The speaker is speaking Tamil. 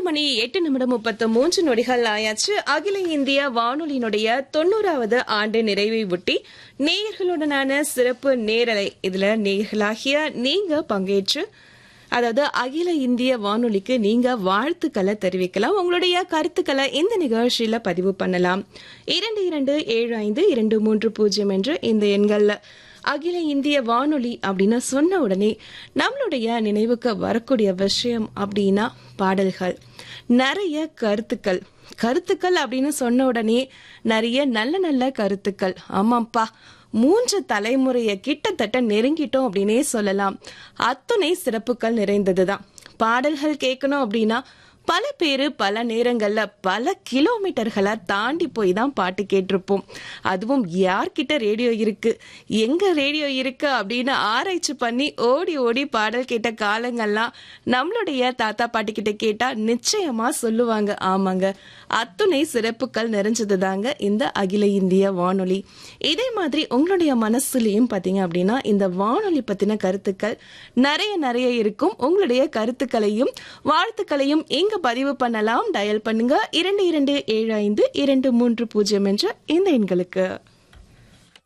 மணி எட்டு நிமிடம் முப்பத்து மூன்று நொடிகள் ஆயாச்சு அகில இந்திய வானொலியினுடைய தொண்ணூறாவது ஆண்டு நிறைவை ஒட்டி நேயர்களுடனான சிறப்பு நேரலை இதுல நேயர்களாகிய நீங்க பங்கேற்று அதாவது அகில இந்திய வானொலிக்கு நீங்க வாழ்த்துக்களை தெரிவிக்கலாம் உங்களுடைய கருத்துக்களை இந்த நிகழ்ச்சியில பதிவு பண்ணலாம் இரண்டு இரண்டு ஏழு ஐந்து இரண்டு மூன்று பூஜ்ஜியம் என்று இந்த எண்கள்ல அகில இந்திய வானொலி அப்படின்னு சொன்ன உடனே நம்மளுடைய நினைவுக்கு வரக்கூடிய விஷயம் அப்படின்னா பாடல்கள் நிறைய கருத்துக்கள் கருத்துக்கள் அப்படின்னு சொன்ன உடனே நிறைய நல்ல நல்ல கருத்துக்கள் ஆமாப்பா மூன்று தலைமுறையை கிட்டத்தட்ட நெருங்கிட்டோம் அப்படின்னே சொல்லலாம் அத்துணை சிறப்புகள் நிறைந்ததுதான் பாடல்கள் கேட்கணும் அப்படின்னா பல பேர் பல நேரங்கள்ல பல கிலோமீட்டர்களை தாண்டி போய் தான் பாட்டு கேட்டிருப்போம் அதுவும் யார்கிட்ட ரேடியோ இருக்கு எங்க ரேடியோ இருக்கு அப்படின்னு ஆராய்ச்சி பண்ணி ஓடி ஓடி பாடல் கேட்ட காலங்கள்லாம் நம்மளுடைய தாத்தா பாட்டி கிட்ட கேட்டா நிச்சயமா சொல்லுவாங்க ஆமாங்க அத்துணை சிறப்புகள் நிறைஞ்சது தாங்க இந்த அகில இந்திய வானொலி இதே மாதிரி உங்களுடைய மனசுலயும் பாத்தீங்க அப்படின்னா இந்த வானொலி பத்தின கருத்துக்கள் நிறைய நிறைய இருக்கும் உங்களுடைய கருத்துக்களையும் வாழ்த்துக்களையும் இங்க பதிவு பண்ணலாம் டயல் பண்ணுங்க இரண்டு இரண்டு ஏழு ஐந்து இரண்டு மூன்று பூஜ்ஜியம் என்ற இந்த எண்களுக்கு